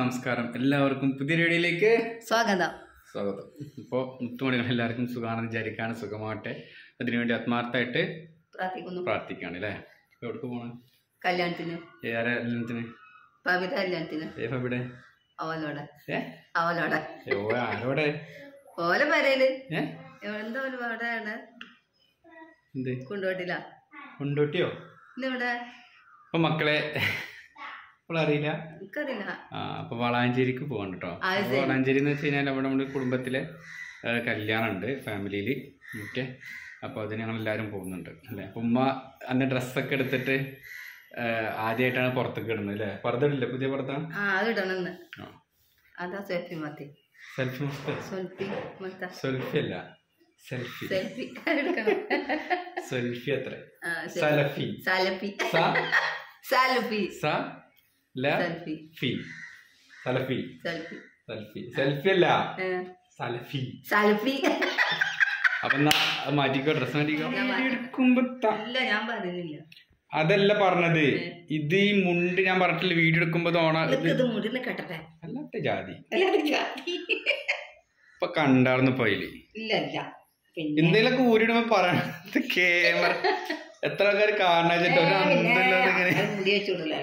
നമസ്കാരം എല്ലാവർക്കും പുതിയ വീഡിയോയിലേക്ക് സ്വാഗതം സ്വാഗതം ഇപ്പോൾ മുത്തുമണികൾ എല്ലാവർക്കും സുഖമാണെന്ന് വിചാരിക്കാണ് സുഖമാവട്ടെ അതിനുവേണ്ടി ആത്മാർത്ഥമായിട്ട് പ്രാർത്ഥിക്കുന്നു പ്രാർത്ഥിക്കുകയാണ് അല്ലേ എവിടേക്ക് പോകണം കല്യാണത്തിന് ഏറെ എല്ലാത്തിന് പവിത കല്യാണത്തിന് ഏഫ് എവിടെ അവലോടെ ഏ അവലോടെ ഓ ആരോടെ ഓലെ പെരയില് ഏ എന്താ ഒരു അവിടെയാണ് എന്ത് കൊണ്ടുപോയിട്ടില്ല കൊണ്ടോട്ടിയോ ഇന്നിവിടെ അപ്പം മക്കളെ ഇപ്പോൾ അറിയില്ല എനിക്കറിയില്ല ആ അപ്പൊ വളാഞ്ചേരിക്ക് പോകണം കേട്ടോ അത് അപ്പൊ ശരി. വളാഞ്ചേരി എന്ന് വെച്ച് കഴിഞ്ഞാൽ അവിടെ നമ്മുടെ കുടുംബത്തിലെ ആ, കല്യാണമുണ്ട് ഫാമിലിയിൽ ഓക്കെ അപ്പോൾ അതിന് ഞങ്ങൾ എല്ലാവരും പോകുന്നുണ്ട് അല്ലേ അപ്പം ഉമ്മ അന്ന് ഡ്രസ്സൊക്കെ എടുത്തിട്ട് ആ, ആദ്യമായിട്ടാണ് പുറത്തേക്ക് ഇടുന്നത് അല്ലേ പുറത്തിടില്ലേ പുതിയ പുറത്താ ആ അത് ഇടണമെന്ന് ആ അതാ സെൽഫി മത്തി സെൽഫി മസ്ത് സെൽഫി മത്ത സെൽഫി അല്ല സെൽഫി സെൽഫി എടുക്കണം സെൽഫി അത്ര ആ, ശരി. സലഫി സലഫി സ സലഫി സ ല സെൽഫി ഫി സലഫി സെൽഫി സെൽഫി സെൽഫി അല്ല ഏ, സലഫി സലഫി അപ്പൊ എന്നാ അത് മാറ്റിക്കോ ഡ്രസ് മാറ്റിക്കോ ഞാൻ മാറ്റാം. എടുക്കുമ്പോ ത- ഇല്ല ഞാൻ പറയുന്നില്ല അതല്ല പറഞ്ഞത് ഇത് ഈ മുണ്ട് ഞാൻ പറഞ്ഞിട്ടില്ല വീഡിയോ എടുക്കുമ്പോ തോണ നിനക്ക് ഇത് മുടിന്ന് കെട്ടട്ടെ അല്ലാത്ത ജാതി അല്ലാതെ ജാതി. ഇപ്പൊ കണ്ടാർന്ന് പോയില് ഇല്ല ഇല്ല പിന്നെ എന്തെങ്കിലുമൊക്കെ ഊരിടുമ്പോ പറയണത് ക്യാമറ എത്ര ആൾക്കാർ കാണാച്ചിട്ട് ഒരു അന്തല്ലാതെ ഇങ്ങനെ അത് മുടി വെച്ചുവിടില്ലല്ലോ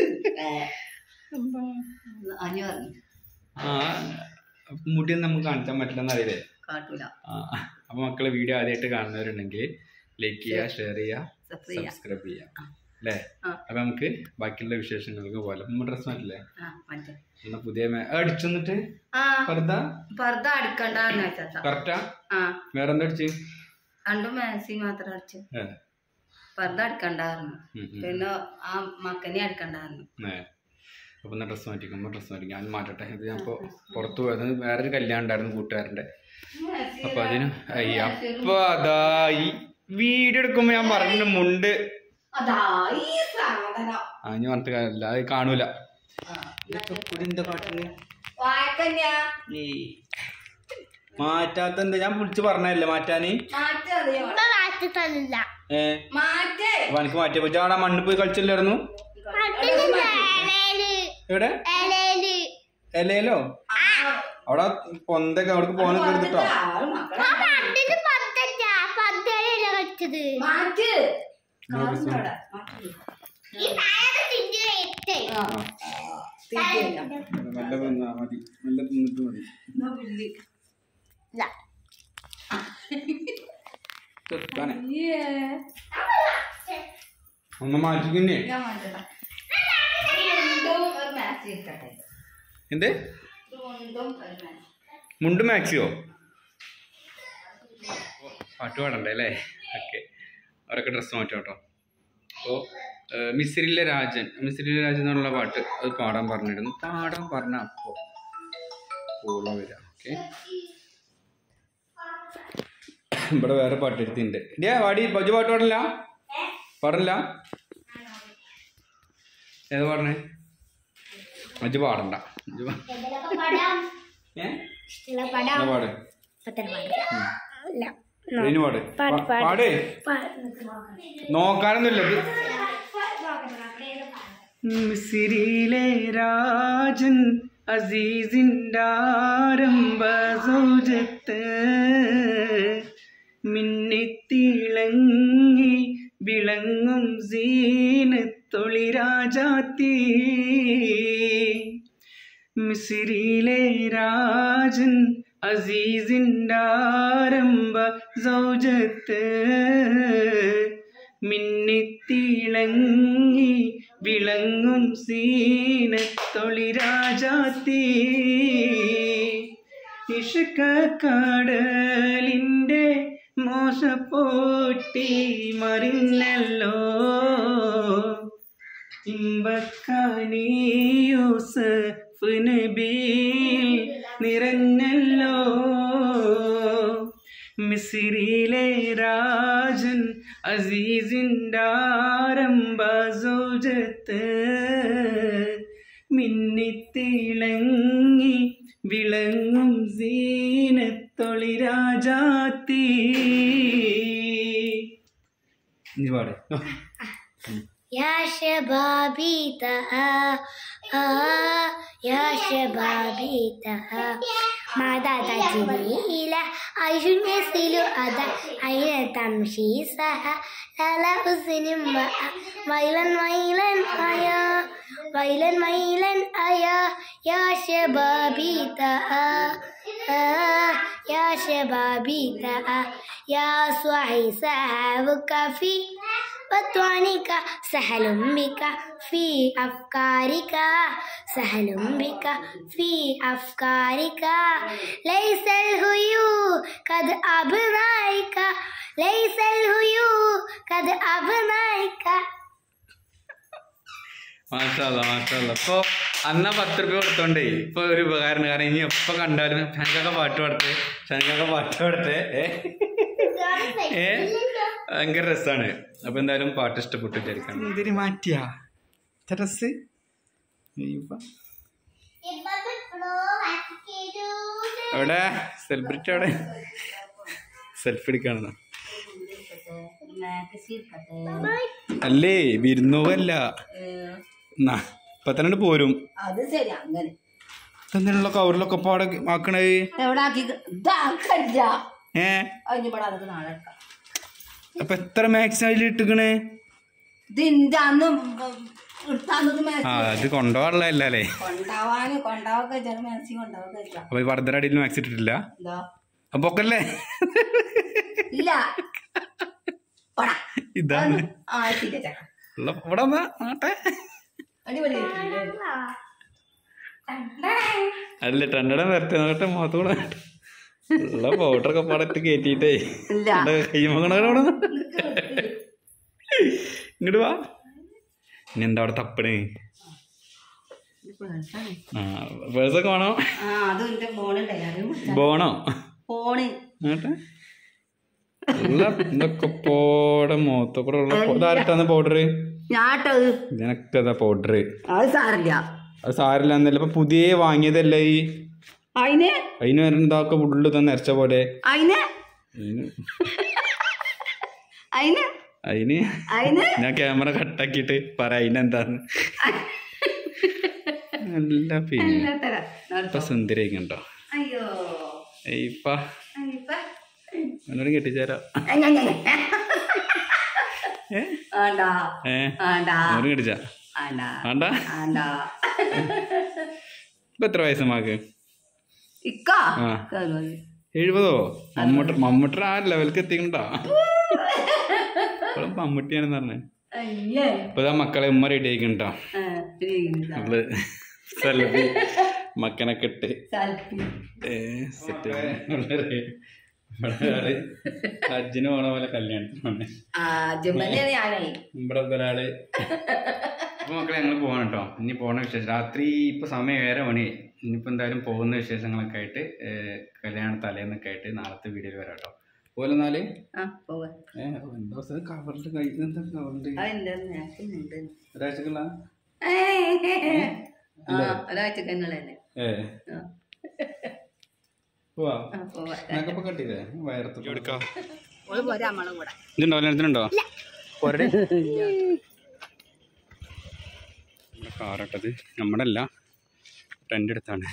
അഞ്ഞു പറഞ്ഞു ആ മുടിയൊന്നും നമുക്ക് കാണിച്ചാൻ പറ്റില്ലെന്ന് അറിയില്ലേ കാട്ടൂല ആ അപ്പൊ മക്കളെ വീഡിയോ ആദ്യമായിട്ട് കാണുന്നവരുണ്ടെങ്കിൽ ലൈക്ക് ചെയ്യുക ഷെയർ ചെയ്യുക സബ്സ്ക്രൈബ് ചെയ്യാം സബ്സ്ക്രൈബ് ചെയ്യുക അല്ലേ ആ. അപ്പൊ നമുക്ക് ബാക്കിയുള്ള വിശേഷങ്ങൾക്ക് പോലെ നമ്മൾ ഡ്രസ് മാറ്റില്ലേ ആ മറ്റേ എന്നാ പുതിയ മേ- ആ, അടിച്ചു എന്നിട്ട് ആ വെറുതെ പർദ്ദ അടുക്കണ്ടെന്ന് വെച്ചാ കറക്റ്റാ ആ വേറെന്താ അടിച്ച് രണ്ടും മാക്സി മാത്രം അടിച്ചു ഏ, പർദ്ദ അടുക്കണ്ടായിരുന്നു ഉം, ഉം. പിന്നെ ആ മക്കനെ അടുക്കണ്ടായിരുന്നു ഏ. അപ്പൊ എന്നാ ഡ്രസ് മാറ്റിക്കുമ്പോ ഡ്രസ് മാറ്റിക്കും ഞാൻ മാറ്റട്ടെ ഇത് ഞാൻ ഇപ്പൊ പുറത്ത് പോയത് വേറൊരു കല്യാണം ഉണ്ടായിരുന്നു കൂട്ടുകാരന്റെ അപ്പൊ അതിന് അയ്യ അപ്പൊ അതാ ഈ വീഡിയോ എടുക്കുമ്പോ ഞാൻ പറഞ്ഞു മുണ്ട് അതാ ഈ സാധനം ആ ഞാൻ പറഞ്ഞിട്ട് കാര്യമില്ല അത് കാണൂല ആ, ഇതൊക്കെ പൊടി എന്താ കാട്ടുന്നെ? വാഴക്കന്യാ ഏയ്. മാറ്റാത്ത എന്താ ഞാൻ വിളിച്ച് പറഞ്ഞല്ലേ മാറ്റാന് മാറ്റേ അറിയോ ഏ മാറ്റേ അപ്പൊ എനിക്ക് മാറ്റിയ പറ്റി അവിടെ മണ്ണിൽ പോയി കളിച്ചില്ലായിരുന്നു എവിടെ എലയിലോ അവിടെ പൊന്തൊക്കെ അവിടെ പോകുന്നൊക്കെ എടുത്തിട്ടോ മാറ്റ് കാറിന്റെ അവിടെ. മാറ്റ്. ആ. തിരിച്ചില്ല. നല്ല തിന്നാ മതി നല്ല തിന്നിട്ട് മതി എന്നാ പുല്ല്. ചെറുക്കാനെ. അയ്യേ. ഒന്ന് മാറ്റിക്കുന്നേ ഞാൻ മാറ്റണം. ഒരു മുണ്ടും ഒരു മാക്സി ഇരിക്കട്ടെ. എന്ത് ഒരു മുണ്ടും ഒരു മാക്സി. മുണ്ട് മാക്സിയോ പാട്ട് പാടണ്ടേ അല്ലേ ഓക്കെ അവരൊക്കെ ഡ്രസ്സ് മാറ്റും കേട്ടോ അപ്പോൾ മിസ്രിലെ രാജൻ മിസ്രിലെ രാജൻ എന്നുള്ള പാട്ട് അത് പാടാൻ പറഞ്ഞിരുന്നു പാടാൻ പറഞ്ഞ അപ്പോൾ കൂള വരാം ഓക്കെ ഇവിടെ വേറെ പാട്ട് എടുത്തിട്ടുണ്ട് ഇടിയാ പാടി ബജു പാട്ട് പാടില്ല പാടില്ല ഏത് പാടണേ അജു പാടണ്ട അജു പാ- ഏ എന്നാ പാട് ഇതിന് പാട് പാ- പാട് നോക്കാനൊന്നുമില്ല ഇത് മിസിരിയിലെ രാജൻ അസീസിൻ്റെ ആരംഭ സൗജത്ത് മിന്നിത്തിളങ്ങി വിളങ്ങും സീനത്തൊളി രാജാത്തി മിസിരിയിലെ രാജൻ അസീസിൻ്റെ ആരംഭ സൗജത്ത് മിന്നിത്തിളങ്ങി വിളങ്ങും സീനത്തൊളി രാജാത്തി ഇഷക്കടലിൻ്റെ മോശപ്പോട്ടി മറിഞ്ഞല്ലോ ഇമ്പക്കാനി യൂസഫ് നബിയിൽ നിറഞ്ഞല്ലോ മിസിരിയിലെ രാജൻ അസീസിൻ്റെ ആരംഭ സൗജത്ത് മിന്നിത്തിളങ്ങി വിളങ്ങും സീനത്തൊളി രാജാത്തി ഇനി പാട് يا شبابي تعال آه يا شبابي تعال ماذا تجري إلى عيش يصل أدا أين تمشي سها لا لا حزن بقى ويلا ويلا أيا ويلا ويلا أيا يا شبابي تعال آه يا شبابي تعال يا صاحي سحابك في بطنك سهل بك في أفكارك سهل بك في أفكارك ليس الهيو قد أبنائك ليس الهيو قد أبنائك മാഷല്ല മാഷല്ല ഇപ്പൊ അന്ന പത്ത് റുപ്യ കൊടുത്തോണ്ടേ ഇപ്പൊ ഒരു ഉപകാരം കാരണം ഇനി എപ്പോ കണ്ടാലും ഷനക്കൊക്കെ പാട്ട് പാടത്തെ ഷനക്കൊക്കെ പാട്ട് പാടത്തെ ഏ ഏ ഭയങ്കര രസാണ് അപ്പൊ എന്തായാലും പാട്ട് ഇഷ്ടപ്പെട്ടു വിചാരിക്കണം ഇതിന് മാറ്റിയാ ഡ്രസ് എവിടെ സെലിബ്രിറ്റി അവിടെ സെൽഫി എടുക്കാണെന്ന് അല്ലേ വിരുന്നോവല്ല എന്നാ ഇപ്പൊ തന്നെ പോരും അത് ശരി അങ്ങനെ എന്തിനുള്ള കവറിലൊക്കെ പാടെ ആക്കണേ എവിടെ ആക്കി ഇതാക്കല്ല ഏ അതിന് ഇവിടെ അതൊക്കെ നാളെ എടുക്കാം അപ്പൊ എത്ര മാക്സിമം അതിൽ ഇട്ടിക്കണേ ഇതിന്റെ അന്ന് എടുത്താന്നത് ആ അത് കൊണ്ടുപോകാനുള്ളതല്ല അല്ലേ കൊണ്ടാവാന് കൊണ്ടാവൊക്കെ ചില മാക്സി കൊണ്ടാവൊക്കെ വെക്കാം അപ്പൊ ഈ വർദ്ധന അടിയിൽ മാക്സ് ഇട്ടിട്ടില്ല എന്താ അപ്പൊ ഒക്കല്ലേ ഇല്ല പോടാ. ഇതാണ് ആ എത്തിയില്ല ചക്ക ഉള്ള ഇവിടെ വന്നാ ആട്ടെ അടിപൊളി അല്ല ടണ്ടടം വരട്ടെ നോക്കട്ടെ മുഖത്തോടെ ഉള്ള പൗഡറൊക്കെ പാടത്ത് കയറ്റിട്ടേ ഇല്ല കൈമകണോടെ ഇങ്ങോട്ട് വാ ഇനി എന്താ അവിടെ തപ്പണേ ആ പേഴ്സൊക്കെ വേണോ ആ അതും എന്റെ ഫോണുണ്ടായി അതും ബോണോ ഫോണ് എന്നിട്ട് ഉള്ള ഇതൊക്കെ പോടെ മുഖത്തൊക്കെ ഉള്ള ഇതാരട്ടാന്ന് പൗഡർ ഞാട്ടത് ഇതിനൊക്കെ അതാ പൗഡർ അത് സാറില്ല അത് സാരില്ല എന്നല്ല ഇപ്പൊ പുതിയ വാങ്ങിയതല്ലേ ഈ അതിന് അതിന് എന്താക്കെ ഉള്ളു തന്നെ അരച്ച പോലെ അതിന് അതിന് അതിന് അതിന് അതിന് ഞാൻ ക്യാമറ കട്ടാക്കിയിട്ട് പറ അതിനെന്താന്ന് നല്ല പിന്നെ ഇല്ലാത്തര. ഇപ്പൊ സുന്ദരിക്കണ്ടോ അയ്യോ ഇപ്പ അയ്യപ്പ. എന്നോട് കെട്ടിച്ചേരാ ഏ, ഞ, ഞ, ഞ. ഏ വേണ്ട ഏ വേണ്ട എന്നോട് കെട്ടിച്ചാ വേണ്ട വേണ്ട വേണ്ട ഇപ്പൊ എത്ര വയസ്സ് മാക്ക് ഇക്ക ആ കേറുന്നത്. എഴുപതോ മമ്മൂട്ട മമ്മൂട്ട ആ ലെവലിക്ക് എത്തിക്കണ്ടോ ഇപ്പോഴും മമ്മൂട്ടിയാണെന്ന് പറഞ്ഞേ അയ്യേ ഇപ്പൊ ഇതാ മക്കളെ ഉമ്മ റെഡി ആയിക്കണ്ടോ ആ, പിന്നെ ഇതാ. നമ്മള് സെൽഫി മക്കനൊക്കെ ഇട്ട് സെൽഫി. ഏ, സെറ്റ് വളരെ വളരെ ഹജ്ജിന് പോണ പോലെ കല്യാണത്തിന് പോണേ ആ ജുമ്മലാണ് ഞാനേ ഇവിടെ ഒരാള് അപ്പൊ മക്കളെ ഞങ്ങൾ പോകണം കേട്ടോ ഇനി പോണ വിശേഷം രാത്രി ഇപ്പൊ സമയം ഏറെ മണി ഇനിയിപ്പോ എന്തായാലും പോകുന്ന വിശേഷങ്ങളൊക്കെ ആയിട്ട് ഏ, കല്യാണ തലേന്നൊക്കെ ആയിട്ട് നാളത്തെ വീഡിയോയിൽ വരാം കേട്ടോ പോലെ എന്നാല് ആ പോവാ ഏ, എന്താ കവറിൽ കഴിക്കുന്ന എന്താ കവറിൽ അതെന്താ ഞാക്കുന്നുണ്ട് ഒരാഴ്ചക്കുള്ള ആ ഒരാഴ്ച കണ്ണുള്ളതന്നെ ഏ ആ. പോവാ ആ പോവാ ഞാനപ്പോ കട്ടില്ലേ വയറത്ത് എടുക്കാം ഓള് പോരാ നമ്മളെ കൂടെ ഇതുണ്ടോ കല്യാണത്തിനുണ്ടോ പോരടെ കാറട്ടത് നമ്മുടെ അല്ല റെൻ്റ് എടുത്താണ്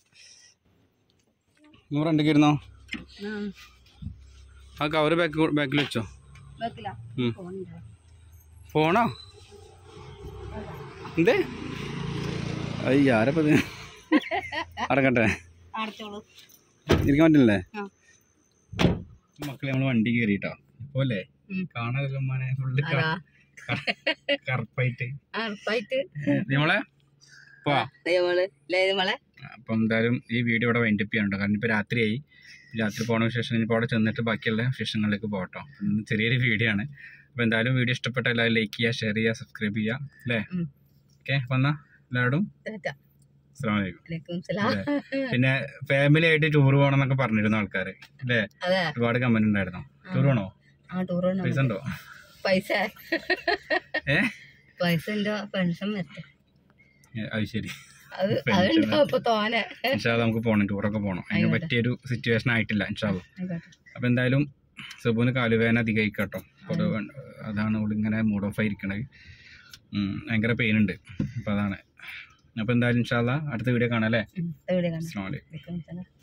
നിങ്ങൾ റെൻ്റൊക്കെ ഇരുന്നോ ആ കവറ് ബാക്ക് ബാക്കിൽ വെച്ചോ വെക്കില്ല ഉം. ഫോണോ എന്തേ അയ്യ ആരപ്പത് അടക്കട്ടെ അടച്ചോളൂ ഇരിക്കാൻ പറ്റില്ലേ ആ. മക്കളെ നമ്മൾ വണ്ടി കയറിട്ടോ പോലെ ഉം. കാണാനല്ലോ മോനെ ഫുള്ള് അതാ കറുപ്പായിട്ട് ഉറപ്പായിട്ട് നമ്മളെ പോവാ നമ്മള് അല്ലേ നമ്മളെ അപ്പം എന്തായാലും ഈ വീഡിയോ ഇവിടെ വൈൻഡപ്പ് ചെയ്യാനുണ്ടോ കാരണം ഇപ്പോൾ രാത്രിയായി രാത്രി പോണ വിശേഷം ഇനിയിപ്പോൾ അവിടെ ചെന്നിട്ട് ബാക്കിയുള്ള വിശേഷങ്ങളിലേക്ക് പോകട്ടോ ഇന്ന് ചെറിയൊരു വീഡിയോ ആണ് അപ്പോൾ എന്തായാലും വീഡിയോ ഇഷ്ടപ്പെട്ട എല്ലാവരും ലൈക്ക് ചെയ്യുക ഷെയർ ചെയ്യുക സബ്സ്ക്രൈബ് ചെയ്യുക അല്ലേ ഉം. ഓക്കെ വന്നാ എല്ലാവരും ടാറ്റാ. അസ്സാം വലൈക്കും വലൈക്കും സലാം പിന്നെ ഫാമിലി ആയിട്ട് ടൂർ പോകണം എന്നൊക്കെ പറഞ്ഞിരുന്നു ആൾക്കാർ അല്ലേ അതെ ഒരുപാട് കമന്റ് ഉണ്ടായിരുന്നോ ടൂർ പോകണോ ആ ടൂർ പൈസ ഉണ്ടോ പൈസ ഏ പൈസ എന്റെ പെൻഷൻ വരട്ടെ ഏ, അത് ശരി അത് Pension അതുണ്ടോ ഇപ്പൊ തോനെ ഇൻഷാല്ല നമുക്ക് പോകണം ടൂറൊക്കെ പോകണം അതിന് ആയിക്കോട്ടെ. പറ്റിയൊരു സിറ്റുവേഷൻ ആയിട്ടില്ല ഇൻഷാല്ല ആയിക്കോട്ടെ. അപ്പം എന്തായാലും സുബുവിന് കാലുവേന അധികമായി കേട്ടോ അപ്പോൾ അത് അതാണ് ഇവിടെ ഇങ്ങനെ മൂഡ് ഓഫ് ആയിരിക്കണത് ഉം, ഭയങ്കര പെയിൻ ഉണ്ട് അപ്പോൾ അതാണ് അപ്പോൾ എന്തായാലും ഇൻഷാല്ല അടുത്ത വീഡിയോ കാണാം അല്ലേ എവിടെ കാണാം അസ്സാം വലൈക്കും ഇതൊക്കെ